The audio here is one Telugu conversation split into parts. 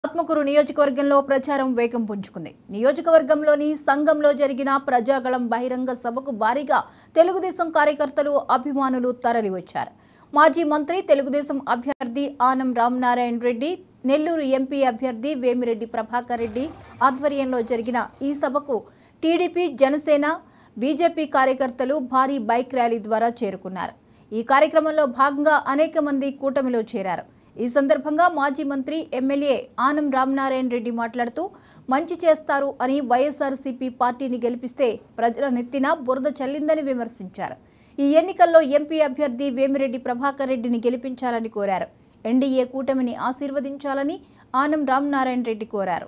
ఆత్మకూరు నియోజకవర్గంలో ప్రచారం వేగం పుంజుకుంది నియోజకవర్గంలోని సంఘంలో జరిగిన ప్రజాగళం బహిరంగ సభకు భారీగా తెలుగుదేశం కార్యకర్తలు అభిమానులు తరలివచ్చారు మాజీ మంత్రి తెలుగుదేశం అభ్యర్థి ఆనం రామనారాయణ రెడ్డి నెల్లూరు ఎంపీ అభ్యర్థి వేమిరెడ్డి ప్రభాకర్ రెడ్డి ఆధ్వర్యంలో జరిగిన ఈ సభకు టీడీపీ జనసేన బీజేపీ కార్యకర్తలు భారీ బైక్ ర్యాలీ ద్వారా చేరుకున్నారు ఈ కార్యక్రమంలో భాగంగా అనేక మంది కూటమిలో చేరారు ఈ సందర్భంగా మాజీ మంత్రి ఎమ్మెల్యే ఆనం రామనారాయణ రెడ్డి మాట్లాడుతూ మంచి చేస్తారు అని వైఎస్ఆర్సీపీ పార్టీని గెలిపిస్తే ప్రజల నెత్తిన బురద చల్లిందని విమర్శించారు ఈ ఎన్నికల్లో ఎంపీ అభ్యర్థి వేమిరెడ్డి ప్రభాకర్ రెడ్డిని గెలిపించాలని కోరారు ఎన్డీఏ కూటమిని ఆశీర్వదించాలని ఆనం రామనారాయణ రెడ్డి కోరారు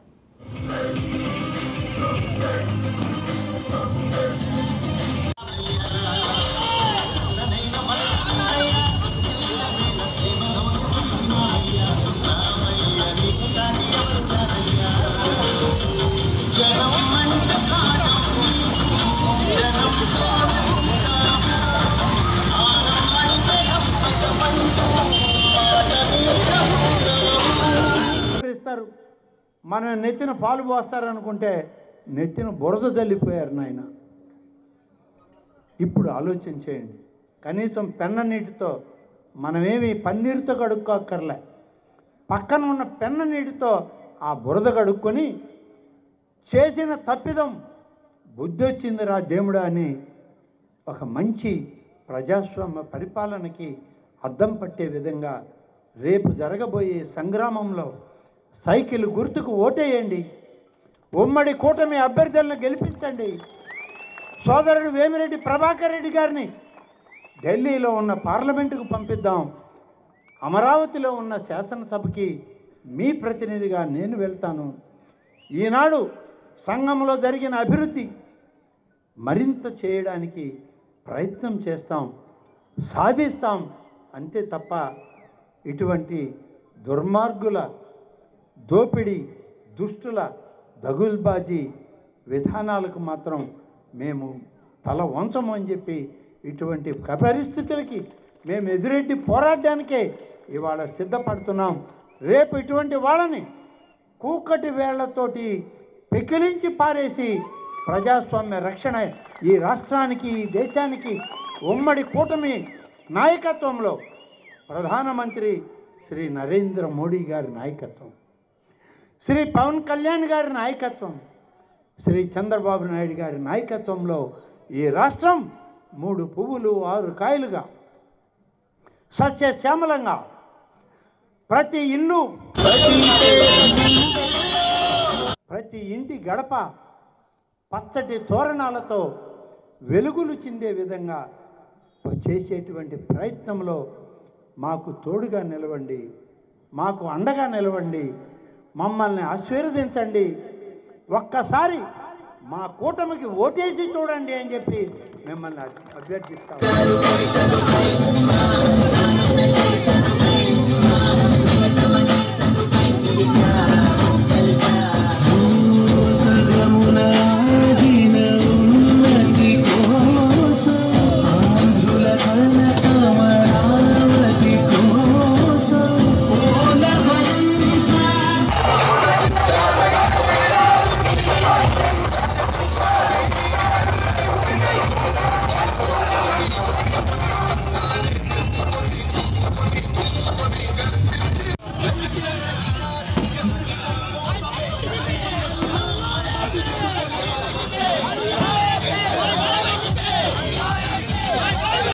ఇస్తారు మన నెత్తిన పాలు పోస్తారనుకుంటే నెత్తిన బురద జల్లిపోయారు నాయన ఇప్పుడు ఆలోచన చేయండి కనీసం పెన్న నీటితో మనమేమి పన్నీరుతో కడుక్కోక్కర్లే పక్కన ఉన్న పెన్న నీటితో ఆ బురద కడుక్కొని చేసిన తప్పిదం బుద్ధి వచ్చిందిరా దేవుడా అని ఒక మంచి ప్రజాస్వామ్య పరిపాలనకి అద్దం పట్టే విధంగా రేపు జరగబోయే సంగ్రామంలో సైకిల్ గుర్తుకు ఓటేయండి ఉమ్మడి కూటమి అభ్యర్థులను గెలిపించండి సోదరుడు వేమిరెడ్డి ప్రభాకర్ రెడ్డి గారిని ఢిల్లీలో ఉన్న పార్లమెంటుకు పంపిద్దాం అమరావతిలో ఉన్న శాసనసభకి మీ ప్రతినిధిగా నేను వెళ్తాను ఈనాడు సంఘంలో జరిగిన అభివృద్ధి మరింత చేయడానికి ప్రయత్నం చేస్తాం సాధిస్తాం అంతే తప్ప ఇటువంటి దుర్మార్గుల దోపిడీ దుష్టుల దగుల్బాజీ విధానాలకు మాత్రం మేము తల వంచము అని చెప్పి ఇటువంటి పరిస్థితులకి మేము ఎదురెట్టి పోరాడడానికే ఇవాళ సిద్ధపడుతున్నాం రేపు ఇటువంటి వాళ్ళని కూకటి వేళ్లతోటి పెకిలించి పారేసి ప్రజాస్వామ్య రక్షణ ఈ రాష్ట్రానికి ఈ దేశానికి ఉమ్మడి కూటమి నాయకత్వంలో ప్రధానమంత్రి శ్రీ నరేంద్ర మోడీ గారి నాయకత్వం శ్రీ పవన్ కళ్యాణ్ గారి నాయకత్వం శ్రీ చంద్రబాబు నాయుడు గారి నాయకత్వంలో ఈ రాష్ట్రం మూడు పువ్వులు ఆరు కాయలుగా సస్యశ్యామలంగా ప్రతి ఇల్లు ప్రతి ఇంటి గడప పచ్చటి తోరణాలతో వెలుగులు చిందే విధంగా చేసేటువంటి ప్రయత్నంలో మాకు తోడుగా నిలవండి మాకు అండగా నిలవండి మమ్మల్ని ఆశీర్వదించండి ఒక్కసారి మా కూటమికి ఓటేసి చూడండి అని చెప్పి మిమ్మల్ని అభ్యర్థిస్తాం